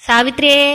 സാവിത്രിയേ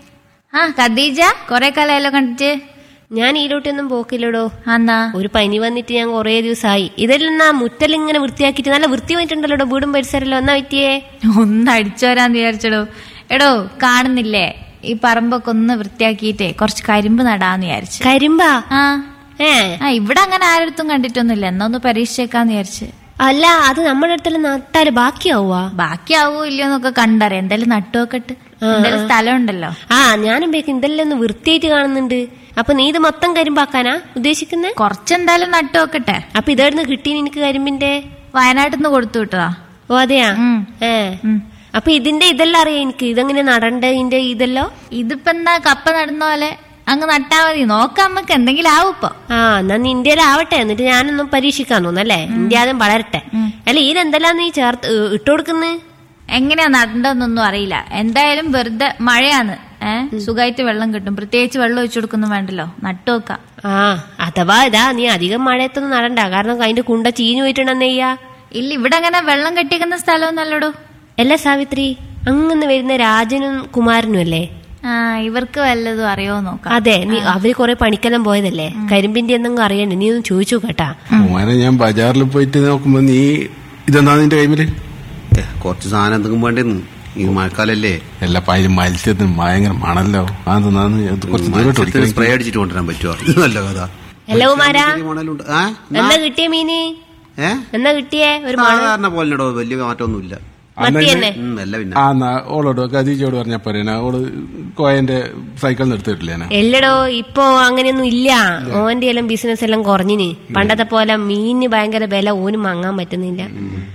ആ ഖദീജ കൊറേ കാലമായല്ലോ കണ്ടിട്ട് ഞാൻ ഈലോട്ടൊന്നും പോക്കില്ലടോ എന്നാ ഒരു പനി വന്നിട്ട് ഞാൻ കുറേ ദിവസമായി ഇതെല്ലാം മുറ്റലിങ്ങനെ വൃത്തിയാക്കിയിട്ട് നല്ല വൃത്തി വന്നിട്ടുണ്ടല്ലോ വീടും പരിസരമല്ലോ എന്നാ പറ്റിയേ ഒന്ന് അടിച്ചോരാന്ന് വിചാരിച്ചടോ എടോ കാണുന്നില്ലേ ഈ പറമ്പൊക്കെ ഒന്ന് വൃത്തിയാക്കിയിട്ടേ കുറച്ച് കരിമ്പ് നടാന്ന് വിചാരിച്ചു കരിമ്പാ ആ ഏ ആ ഇവിടെ അങ്ങനെ ആരടുത്തും കണ്ടിട്ടൊന്നുമില്ല എന്നാ ഒന്ന് പരീക്ഷിച്ചേക്കാന്ന് വിചാരിച്ച് അല്ല അത് നമ്മുടെ അടുത്തെല്ലാം നട്ടാല് ബാക്കിയാവുവാ ബാക്കിയാവോ ഇല്ലയോ എന്നൊക്കെ കണ്ടറിയാം എന്തായാലും നട്ടുവെക്കട്ട് എന്തായാലും സ്ഥലം ഉണ്ടല്ലോ ആ ഞാനും ബേക്ക് ഇതെല്ലാം ഒന്ന് വൃത്തിയായിട്ട് കാണുന്നുണ്ട് അപ്പൊ നീ ഇത് മൊത്തം കരിമ്പാക്കാനാ ഉദ്ദേശിക്കുന്നേ കുറച്ചെന്തായാലും നട്ടുവെക്കട്ടെ അപ്പൊ ഇതായിരുന്നു കിട്ടി നിനക്ക് കരിമ്പിന്റെ വയനാട്ടിൽ നിന്ന് കൊടുത്തു വിട്ടതാ ഓ അതെയാ ഉം. ഏ ഉം. അപ്പൊ ഇതിന്റെ ഇതെല്ലാം അറിയാം എനിക്ക് ഇതെങ്ങനെ നടണ്ട ഇതിന്റെ ഇതെല്ലോ ഇതിപ്പോ എന്താ കപ്പ നടുന്ന പോലെ അങ്ങ് നട്ടാ മതി നോക്കാം നമുക്ക് എന്തെങ്കിലും ആവും ഇപ്പൊ ആ എന്നാ നീ ഇന്ത്യയിലാവട്ടെ എന്നിട്ട് ഞാനൊന്നും പരീക്ഷിക്കാൻ തോന്നല്ലേ ഇന്ത്യ ആദ്യം വളരട്ടെ അല്ല ഇതിനെന്തെല്ലാം നീ ചേർത്ത് ഏ, ഇട്ട് കൊടുക്കുന്ന് എങ്ങനെയാ നടണ്ടെന്നൊന്നും അറിയില്ല എന്തായാലും വെറുതെ മഴയാണ് ഏഹ് സുഖമായിട്ട് വെള്ളം കിട്ടും പ്രത്യേകിച്ച് വെള്ളം ഒഴിച്ചു കൊടുക്കൊന്നും വേണ്ടല്ലോ നട്ടുവെക്കാം ആ അഥവാ ഇതാ നീ അധികം മഴയത്തൊന്നും നടണ്ട കാരണം അതിന്റെ കുണ്ട ചീഞ്ഞു പോയിട്ടുണ്ടെന്നെയ്യാ ഇല്ല ഇവിടെ അങ്ങനെ വെള്ളം കെട്ടിക്കുന്ന സ്ഥലമൊന്നല്ലടോ അല്ല സാവിത്രി അങ്ങനെ വരുന്ന രാജനും കുമാരനും അല്ലേ ആ ഇവർക്ക് വല്ലതും അറിയോ നോക്കാം അതെ നീ അവര് കൊറേ പണിക്കെല്ലാം പോയതല്ലേ കരിമ്പിന്റെ എന്തെങ്കിലും അറിയണ്ടേ നീ ഒന്ന് ചോദിച്ചു കേട്ടാ കുമാരൻ ഞാൻ ബജാറിൽ പോയിട്ട് നോക്കുമ്പോ നീ ഇതെന്താ നിന്റെ കൈമില് ഏ, കുറച്ച് സാധനം എന്തെങ്കിലും വേണ്ടെന്ന് ഈ മഴക്കാലല്ലേ എല്ലാ പായലും മത്സ്യത്തിന് ഭയങ്കര മണല്ലോ അതെന്താന്ന് ഇത് കുറച്ച് ദൂരോട്ട് മത്സ്യത്തിന് ഓടിക്കണം. സ്പ്രേ അടിച്ചിട്ട് കൊണ്ടുവരാൻ പറ്റുമോ ഇത് നല്ല കഥ അല്ല കുമാരാ ചെറിയ മണലുണ്ട് ആ എന്നാ കിട്ടിയ മീന് ഏ എന്നാ കിട്ടിയേ ഒരു മണ സാധാരണ പോലെടോ വലിയ മാറ്റമൊന്നുമില്ല മത്തി തന്നെ ഉം, അല്ല പിന്നെ ആ എന്നാ ഓളോട് ഖദീജയോട് പറഞ്ഞ പോരേനാ ഓള് കോയന്റെ സൈക്കിളിൽ നിന്ന് എടുത്തിട്ടില്ലേനാ എല്ലടോ ഇപ്പൊ അങ്ങനെയൊന്നും ഇല്ല ഓന്റെ എല്ലാം ബിസിനസ് എല്ലാം കുറഞ്ഞിന് പണ്ടത്തെ പോലെ മീനിന് ഭയങ്കര വില ഓനും വാങ്ങാൻ പറ്റുന്നില്ല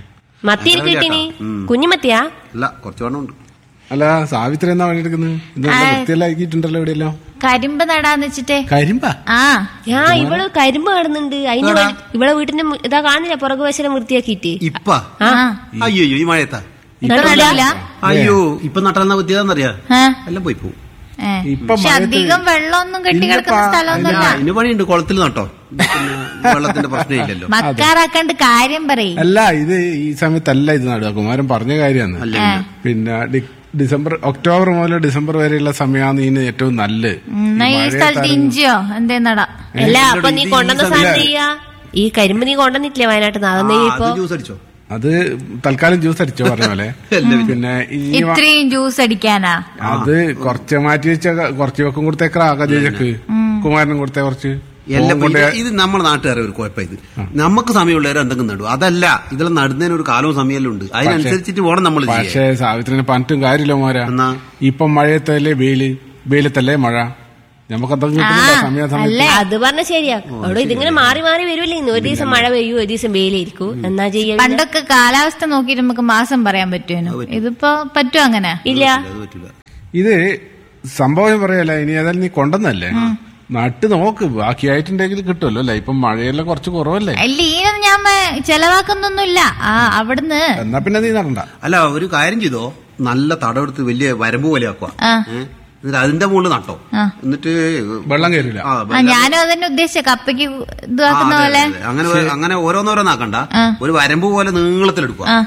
മത്തി എനിക്ക് കിട്ടിനി കുഞ്ഞുമത്തിയാ അല്ല കുറച്ച് വേണം ഉണ്ട് അല്ല സാവിത്രി എന്നാ പണിയെടുക്കുന്നത് ഇത് നല്ല വൃത്തിയെല്ലാം ആക്കിയിട്ടുണ്ടല്ലോ ഇവിടെയെല്ലാം കരിമ്പ് നടാന്ന് വെച്ചിട്ടേ കരിമ്പാ ആ ഞാ ഇവള് കരിമ്പ് കാണുന്നുണ്ട് അതിന് വേണ്ടി- ഇവളെ വീട്ടിന്റെ മു- ഇതാ കാണില്ല പുറകു വശം വൃത്തിയാക്കിയിട്ട് ഇപ്പ ആ അയ്യോ ഈ മഴയത്താ ഇപ്പൊ നടില്ല അയ്യോ ഇപ്പൊ നട്ടെന്ന പറ്റിയതെന്നറിയാ ഏ? എല്ലാം പോയി പോവും ഏ. ഇപ്പൊ പക്ഷെ അധികം വെള്ളമൊന്നും കെട്ടി കിടക്കുന്ന സ്ഥലമൊന്നുമല്ല ആ, ഇനി പണിയുണ്ട് കുളത്തിൽ നട്ടോ പിന്നെ വെള്ളത്തിന്റെ പ്രശ്നമില്ലല്ലോ മക്കാറാക്കാണ്ട് കാര്യം പറയും അല്ല ഇത് ഈ സമയത്തല്ല ഇത് നടുക കുമാരൻ പറഞ്ഞ കാര്യമാണ് അല്ല പിന്നെ ഡി- ഡിസംബർ ഒക്ടോബർ മുതൽ ഡിസംബർ വരെയുള്ള സമയമാണ് ഇതിന് ഏറ്റവും നല്ലത് എന്നാ ഈ സ്ഥലത്ത് ഇഞ്ചിയോ എന്തേ നടാ അല്ല അപ്പൊ നീ കൊണ്ടുവന്ന സാധനം ചെയ്യാ ഈ കരിമ്പ് നീ കൊണ്ടുവന്നിട്ടില്ലേ വയനാട്ടിൽ നിന്ന് അതൊന്നും ആ, ഇപ്പൊ അത് ജ്യൂസ് അടിച്ചോ അത് തൽക്കാലം ജ്യൂസ് അടിച്ചോ പറഞ്ഞ പോലെ പിന്നെ ഈ വ- ഇത്രയും ജ്യൂസ് അടിക്കാനാ അത് കുറച്ച് മാറ്റി വെച്ച കുറച്ച് വെക്കും കൊടുത്തേക്കാ ഖദീജക്ക് കുമാരനും കൊടുത്തേ കുറച്ച് എല്ലാം ഓൻ കൊണ്ട് ഇത് ഇത് നമ്മുടെ നാട്ടുകാരെ ഒരു കുഴപ്പം ഇത് നമുക്ക് സമയമുള്ളവരെ എന്തെങ്കിലും നടും അതല്ല ഇതെല്ലാം നടുന്നതിന് ഒരു കാലവും സമയമെല്ലാം ഉണ്ട് അതിനനുസരിച്ചിട്ട് വേണം നമ്മൾ ചെയ്യാൻ പക്ഷേ സാവിത്രിനെ പറഞ്ഞിട്ടും കാര്യമില്ല മോരാ എന്നാ? ഇപ്പം മഴയത്തല്ലേ വെയില് വെയിലത്തല്ലേ മഴ നമുക്ക് എന്തെങ്കിലും കിട്ടുന്നില്ല സമയ സമയത്ത് അത് പറഞ്ഞ ശരിയാ അവിടെ ഇതിങ്ങനെ മാറി മാറി വരുമല്ലേ ഇന്ന് ഒരു ദിവസം മഴ പെയ്യൂ ഒരു ദിവസം വെയിലായിരിക്കും എന്നാ ചെയ്യാ പിന്നെ? പണ്ടൊക്കെ കാലാവസ്ഥ നോക്കിയിട്ട് നമുക്ക് മാസം പറയാൻ പറ്റുമോ ഇതിപ്പോ പറ്റുമോ അങ്ങനെ ഇല്ല അത് പറ്റൂല ഇത് സംഭവം പറയല്ല ഇനി ഏതായാലും നീ കൊണ്ടെന്നല്ലേ നട്ട് നോക്ക് ബാക്കിയായിട്ടുണ്ടെങ്കിൽ കിട്ടുമല്ലോ അല്ലേ ഇപ്പം മഴയെല്ലാം കുറച്ച് കുറവല്ലേ അല്ല ഈനൊന്നും ഞാൻ മ- ചെലവാക്കുന്നൊന്നുമില്ല ആ അവിടുന്ന് എന്നാ പിന്നെ നീ നടണ്ട അല്ല ഒരു കാര്യം ചെയ്തോ നല്ല തടമെടുത്ത് വലിയ വരമ്പ് പോലെ ആക്കുക ആ. എന്നിട്ട് അതിന്റെ മുകളിൽ നട്ടോ ആ. എന്നിട്ട് വെള്ളം കയറില്ല ആ, ആ ഞാനും അതന്നെ ഉദ്ദേശിച്ച കപ്പയ്ക്ക് ആ, ഇതാക്കുന്ന അതെ, പോലെ അതെ. അങ്ങനെ അങ്ങനെ ഓരോന്നോരോന്നാക്കണ്ട ആ. ഒരു വരമ്പ് പോലെ നീളത്തിലെടുക്കുക ആ.